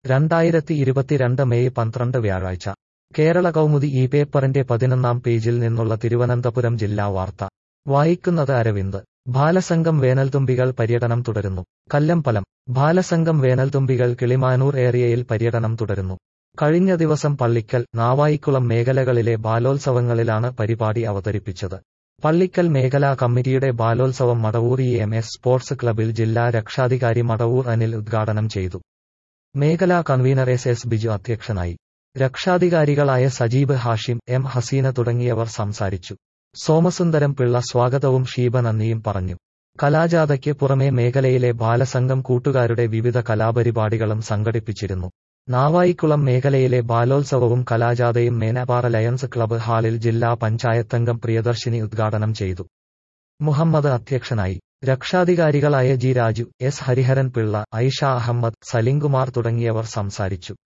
രണ്ടായിരത്തി ഇരുപത്തിരണ്ട് മെയ് പന്ത്രണ്ട് വ്യാഴാഴ്ച കേരള കൗമുദി ഈ പേപ്പറിന്റെ പതിനൊന്നാം പേജിൽ നിന്നുള്ള തിരുവനന്തപുരം ജില്ലാ വാർത്ത വായിക്കുന്നത് അരവിന്ദ് ബാലസംഘം വേനൽത്തുമ്പികൾ പര്യടനം തുടരുന്നു കല്ലമ്പലം ബാലസംഘം വേനൽത്തുമ്പികൾ കിളിമാനൂർ ഏരിയയിൽ പര്യടനം തുടരുന്നു കഴിഞ്ഞ ദിവസം പള്ളിക്കൽ നാവായിക്കുളം മേഖലകളിലെ ബാലോത്സവങ്ങളിലാണ് പരിപാടി അവതരിപ്പിച്ചത് പള്ളിക്കൽ മേഖലാ കമ്മിറ്റിയുടെ ബാലോത്സവം മടവൂർ ഇ എം എസ് സ്പോർട്സ് ക്ലബിൽ ജില്ലാ രക്ഷാധികാരി മടവൂർ അനിൽ ഉദ്ഘാടനം ചെയ്തു മേഖലാ കൺവീനർ എസ് എസ് ബിജു അധ്യക്ഷനായി രക്ഷാധികാരികളായ സജീബ് ഹാഷിം എം ഹസീന തുടങ്ങിയവർ സംസാരിച്ചു സോമസുന്ദരം പിള്ള സ്വാഗതവും ഷീബ നന്ദിയും പറഞ്ഞു കലാജാഥയ്ക്ക് പുറമെ മേഖലയിലെ ബാലസംഘം കൂട്ടുകാരുടെ വിവിധ കലാപരിപാടികളും സംഘടിപ്പിച്ചിരുന്നു നാവായിക്കുളം മേഖലയിലെ ബാലോത്സവവും കലാജാഥയും മേനപാറ ലയൺസ് ക്ലബ്ബ് ഹാളിൽ ജില്ലാ പഞ്ചായത്തംഗം പ്രിയദർശിനി ഉദ്ഘാടനം ചെയ്തു മുഹമ്മദ് അധ്യക്ഷനായി രക്ഷാധികാരികളായ ജി രാജു എസ് ഹരിഹരൻ പിള്ള ഐഷ അഹമ്മദ് സലിംകുമാർ തുടങ്ങിയവർ സംസാരിച്ചു